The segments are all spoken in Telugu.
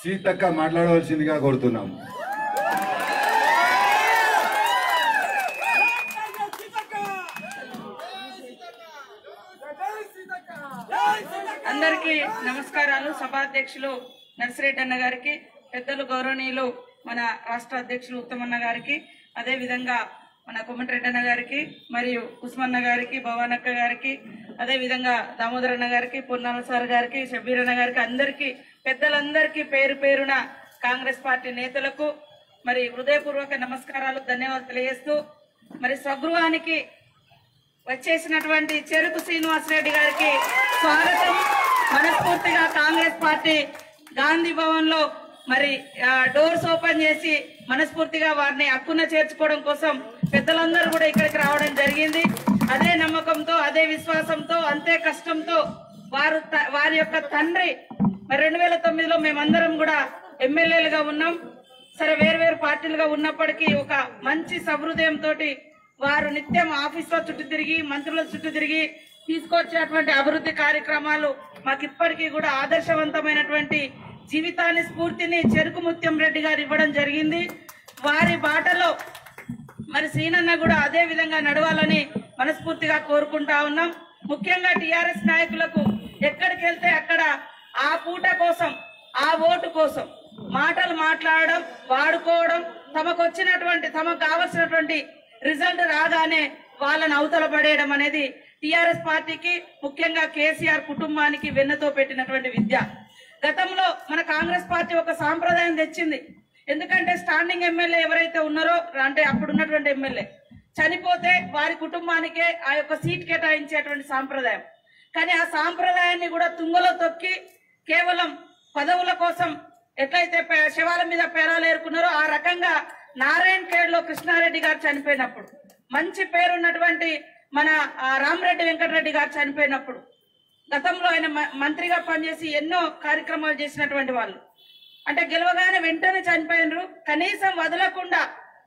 సీతక్క మాట్లాడవలసిందిగా కోరుతున్నాం అందరికీ నమస్కారాలు సభాధ్యక్షులు నర్సిరెడ్డి అన్న గారికి పెద్దలు గౌరవనీయులు మన రాష్ట్ర అధ్యక్షులు ఉత్తమన్న గారికి అదే విధంగా మన కొమ్మటిరెడ్డి అన్న గారికి మరియు ఉస్మన్న గారికి భవానక్క గారికి అదే విధంగా దామోదర్ అన్న గారికి పొన్నాల సార్ గారికి షబీర్ అన్న గారికి అందరికీ పెద్దలందరికీ పేరు పేరున కాంగ్రెస్ పార్టీ నేతలకు మరి హృదయపూర్వక నమస్కారాలు ధన్యవాదాలు తెలియజేస్తూ మరి స్వగృహానికి వచ్చేసినటువంటి చెరుకు శ్రీనివాసరెడ్డి గారికి స్వాగతం మనస్ఫూర్తిగా కాంగ్రెస్ పార్టీ గాంధీ భవన్ లో మరి ఆ, డోర్స్ ఓపెన్ చేసి మనస్ఫూర్తిగా వారిని హక్కున చేర్చుకోవడం కోసం పెద్దలందరూ కూడా ఇక్కడికి రావడం జరిగింది అదే నమ్మకంతో అదే విశ్వాసంతో అంతే కష్టంతో వారు త- వారి యొక్క తండ్రి మరి రెండు వేల తొమ్మిదిలో మేమందరం కూడా ఎమ్మెల్యేలుగా ఉన్నాం సరే వేరు వేరు పార్టీలుగా ఉన్నప్పటికీ ఒక మంచి సహృదయంతో వారు నిత్యం ఆఫీసులో చుట్టూ తిరిగి మంత్రుల చుట్టూ తిరిగి తీసుకొచ్చినటువంటి అభివృద్ధి కార్యక్రమాలు మాకు ఇప్పటికీ కూడా ఆదర్శవంతమైనటువంటి జీవితాన్ని స్ఫూర్తిని చెరుకు ముత్యం రెడ్డి గారు ఇవ్వడం జరిగింది వారి బాటలో మరి సీనన్న కూడా అదే విధంగా నడవాలని మనస్ఫూర్తిగా కోరుకుంటా ఉన్నాం ముఖ్యంగా టిఆర్ఎస్ నాయకులకు ఎక్కడికి వెళ్తే అక్కడ ఆ పూట కోసం ఆ ఓటు కోసం మాటలు మాట్లాడడం వాడుకోవడం తమకు వచ్చినటువంటి తమకు కావలసినటువంటి రిజల్ట్ రాగానే వాళ్ళని అవతల పడేయడం అనేది టిఆర్ఎస్ పార్టీకి ముఖ్యంగా కేసీఆర్ కుటుంబానికి వెన్నతో పెట్టినటువంటి విద్య గతంలో మన కాంగ్రెస్ పార్టీ ఒక సాంప్రదాయం తెచ్చింది ఎందుకంటే స్టాండింగ్ ఎమ్మెల్యే ఎవరైతే ఉన్నారో అంటే అప్పుడు ఉన్నటువంటి ఎమ్మెల్యే చనిపోతే వారి కుటుంబానికే ఆ యొక్క సీట్ కేటాయించేటువంటి సాంప్రదాయం కానీ ఆ సాంప్రదాయాన్ని కూడా తుంగలో తొక్కి కేవలం పదవుల కోసం ఎట్లయితే పే- శవాల మీద పేరాలు ఏరుకున్నారో ఆ రకంగా నారాయణ్ ఖేడ్ లో కృష్ణారెడ్డి గారు చనిపోయినప్పుడు మంచి పేరున్నటువంటి మన ఆ, రామరెడ్డి వెంకటరెడ్డి గారు చనిపోయినప్పుడు గతంలో ఆయన మ- మంత్రిగా పనిచేసి ఎన్నో కార్యక్రమాలు చేసినటువంటి వాళ్ళు అంటే గెలవగానే వెంటనే చనిపోయినరు కనీసం వదలకుండా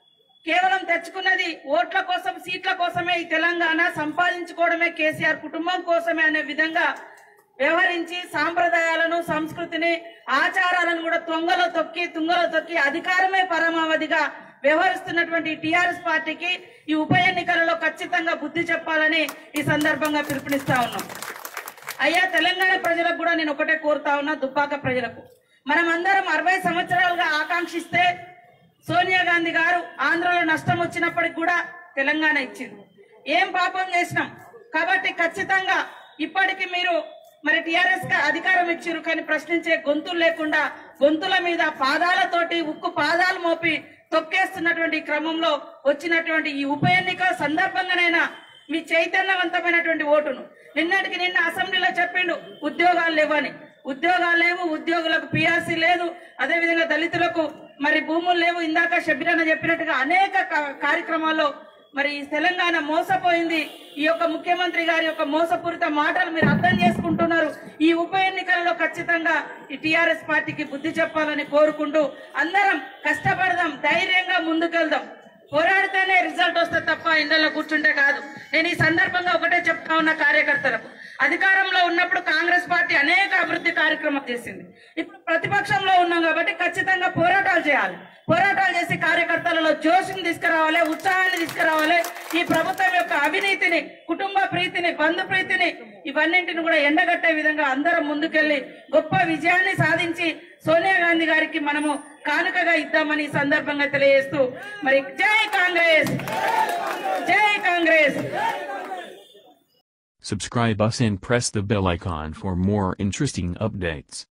కేవలం తెచ్చుకున్నది ఓట్ల కోసం సీట్ల కోసమే ఈ తెలంగాణ సంపాదించుకోవడమే కేసీఆర్ కుటుంబం కోసమే అనే విధంగా వ్యవహరించి సాంప్రదాయాలను సంస్కృతిని ఆచారాలను కూడా తొంగలో తొక్కి తుంగలో తొక్కి అధికారమే పరమావధిగా వ్యవహరిస్తున్నటువంటి టిఆర్ఎస్ పార్టీకి ఈ ఉప ఎన్నికలలో ఖచ్చితంగా బుద్ధి చెప్పాలని ఈ సందర్భంగా పిలుపునిస్తా ఉన్నాం అయ్యా తెలంగాణ ప్రజలకు కూడా నేను ఒకటే కోరుతా ఉన్నా దుబ్బాక ప్రజలకు మనం అందరం అరవై సంవత్సరాలుగా ఆకాంక్షిస్తే సోనియా గాంధీ గారు ఆంధ్రలో నష్టం వచ్చినప్పటికి కూడా తెలంగాణ ఇచ్చింది ఏం పాపం చేసినాం కాబట్టి ఖచ్చితంగా ఇప్పటికి మీరు మరి టిఆర్ఎస్ కి అధికారం ఇచ్చారు కానీ ప్రశ్నించే గొంతులు లేకుండా గొంతుల మీద పాదాలతోటి ఉక్కు పాదాలు మోపి తొక్కేస్తున్నటువంటి క్రమంలో వచ్చినటువంటి ఈ ఉప ఎన్నిక సందర్భంగానైనా మీ చైతన్యవంతమైనటువంటి ఓటును నిన్నటికి నిన్న అసెంబ్లీలో చెప్పిండు ఉద్యోగాలు లేవని ఉద్యోగాలు లేవు ఉద్యోగులకు పిఆర్సీ లేదు అదేవిధంగా దళితులకు మరి భూములు లేవు ఇందాక షబీరన్న చెప్పినట్టుగా అనేక కా- కార్యక్రమాల్లో మరి ఈ తెలంగాణ మోసపోయింది ఈ యొక్క ముఖ్యమంత్రి గారి యొక్క మోసపూరిత మాటలు మీరు అర్థం చేసుకుంటున్నారు ఈ ఉప ఎన్నికలలో ఖచ్చితంగా ఈ టిఆర్ఎస్ పార్టీకి బుద్ధి చెప్పాలని కోరుకుంటూ అందరం కష్టపడదాం ధైర్యంగా ముందుకెళ్దాం పోరాడితేనే రిజల్ట్ వస్తే తప్ప ఇండ్లలో కూర్చుంటే కాదు నేను ఈ సందర్భంగా ఒకటే చెప్తా ఉన్న కార్యకర్తలకు అధికారంలో ఉన్నప్పుడు కాంగ్రెస్ పార్టీ అనేక అభివృద్ధి కార్యక్రమాలు చేసింది ఇప్పుడు ప్రతిపక్షంలో ఉన్నాం కాబట్టి ఖచ్చితంగా పోరాటాలు చేయాలి పోరాటాలు చేసి కార్యకర్తలలో జోషుని తీసుకురావాలి ఉత్సాహాన్ని తీసుకురావాలి ఈ ప్రభుత్వం యొక్క అవినీతిని కుటుంబ ప్రీతిని బంధు ప్రీతిని ఇవన్నింటిని కూడా ఎండగట్టే విధంగా అందరం ముందుకెళ్లి గొప్ప విజయాన్ని సాధించి సోనియా గాంధీ గారికి మనము కానుకగా ఇద్దామని ఈ సందర్భంగా తెలియజేస్తూ మరి జై కాంగ్రెస్ జై Congress Subscribe us and press the bell icon for more interesting updates.